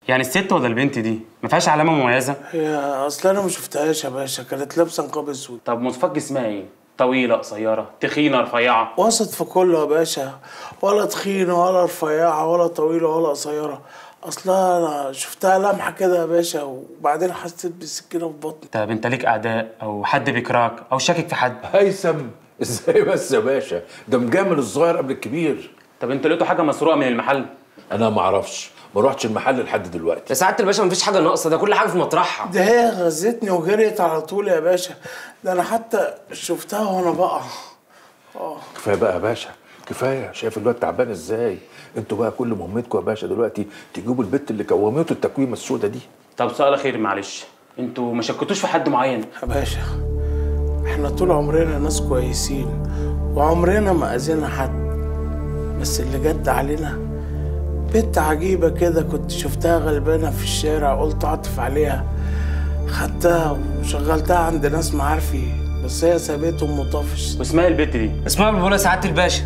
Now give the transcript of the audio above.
يعني الست ولا البنت دي ما فيهاش علامه مميزه هي اصل انا ما شفتهاش يا باشا كانت لابسه نقاب اسود طب مواصفات جسمها ايه طويله قصيره تخينه رفيعه وسط في كله يا باشا ولا تخينه ولا رفيعه ولا طويله ولا قصيره اصلا انا شفتها لمحه كده يا باشا وبعدين حسيت بالسكينه في بطني طب انت ليك اعداء او حد بيكرهك او شاكك في حد هيثم ازاي بس يا باشا ده مجامل الصغير قبل الكبير طب انت لقيتوا حاجه مسروقه من المحل انا ما اعرفش ما روحتش المحل لحد دلوقتي يا سعاده الباشا مفيش حاجه ناقصه ده كل حاجه في مطرحها ده هي غزتني وجريت على طول يا باشا ده انا حتى شفتها وانا بقع كفايه بقى يا باشا كفايه شايف الواد تعبان ازاي انتوا بقى كل مهمتكم يا باشا دلوقتي تجيبوا البت اللي كومته التكويمه السوداء دي طب سؤال اخير معلش انتوا ما شكتوش في حد معين يا باشا احنا طول عمرنا ناس كويسين وعمرنا ما اذينا حد بس اللي جد علينا بنت عجيبة كده كنت شفتها غلبانة في الشارع قلت اعطف عليها خدتها وشغلتها عند ناس معارفي بس هي سابتهم وطفشت واسمها إيه البت دي اسمها بلبله سعاده الباشا